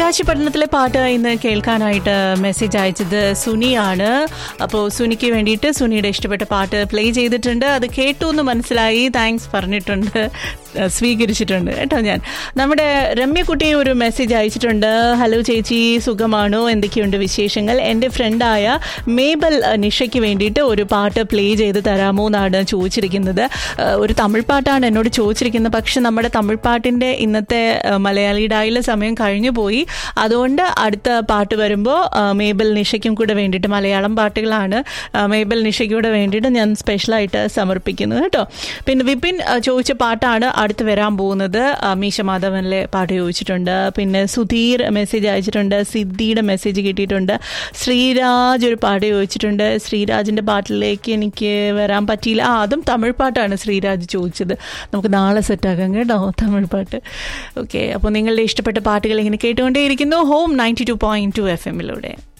അവകാശപഠനത്തിലെ പാട്ട് ഇന്ന് കേൾക്കാനായിട്ട് മെസ്സേജ് അയച്ചത് സുനിയാണ് അപ്പോൾ സുനിക്ക് വേണ്ടിയിട്ട് സുനിയുടെ ഇഷ്ടപ്പെട്ട പാട്ട് പ്ലേ ചെയ്തിട്ടുണ്ട് അത് കേട്ടു എന്ന് മനസ്സിലായി താങ്ക്സ് പറഞ്ഞിട്ടുണ്ട് സ്വീകരിച്ചിട്ടുണ്ട് കേട്ടോ ഞാൻ നമ്മുടെ രമ്യക്കുട്ടി ഒരു മെസ്സേജ് അയച്ചിട്ടുണ്ട് ഹലോ ചേച്ചി സുഖമാണോ എന്തൊക്കെയുണ്ട് വിശേഷങ്ങൾ എൻ്റെ ഫ്രണ്ടായ മേബൽ നിഷയ്ക്ക് വേണ്ടിയിട്ട് ഒരു പാട്ട് പ്ലേ ചെയ്ത് തരാമോ എന്നാണ് ചോദിച്ചിരിക്കുന്നത് ഒരു തമിഴ് പാട്ടാണ് എന്നോട് ചോദിച്ചിരിക്കുന്നത് പക്ഷെ നമ്മുടെ തമിഴ് പാട്ടിൻ്റെ ഇന്നത്തെ മലയാളി ഡായിലെ സമയം കഴിഞ്ഞു പോയി അതുകൊണ്ട് അടുത്ത പാട്ട് വരുമ്പോൾ മേബൽ നിഷയ്ക്കും കൂടെ വേണ്ടിയിട്ട് മലയാളം പാട്ടുകളാണ് മേബൽ നിഷയ്ക്ക് കൂടെ വേണ്ടിയിട്ട് ഞാൻ സ്പെഷ്യലായിട്ട് സമർപ്പിക്കുന്നത് കേട്ടോ പിന്നെ വിപിൻ ചോദിച്ച പാട്ടാണ് അടുത്ത് വരാൻ പോകുന്നത് മീശ മാധവനിലെ പാട്ട് ചോദിച്ചിട്ടുണ്ട് പിന്നെ സുധീർ മെസ്സേജ് അയച്ചിട്ടുണ്ട് സിദ്ധിയുടെ മെസ്സേജ് കിട്ടിയിട്ടുണ്ട് ശ്രീരാജ് ഒരു പാട്ട് ചോദിച്ചിട്ടുണ്ട് ശ്രീരാജിൻ്റെ പാട്ടിലേക്ക് എനിക്ക് വരാൻ പറ്റിയില്ല ആ അതും തമിഴ് പാട്ടാണ് ശ്രീരാജ് ചോദിച്ചത് നമുക്ക് നാളെ സെറ്റാക്കാം കേട്ടോ തമിഴ് പാട്ട് ഓക്കെ അപ്പോൾ നിങ്ങളുടെ ഇഷ്ടപ്പെട്ട പാട്ടുകൾ ഇങ്ങനെ കേട്ടുകൊണ്ടേയിരിക്കുന്നു home ninety two point two F എമ്മിലൂടെ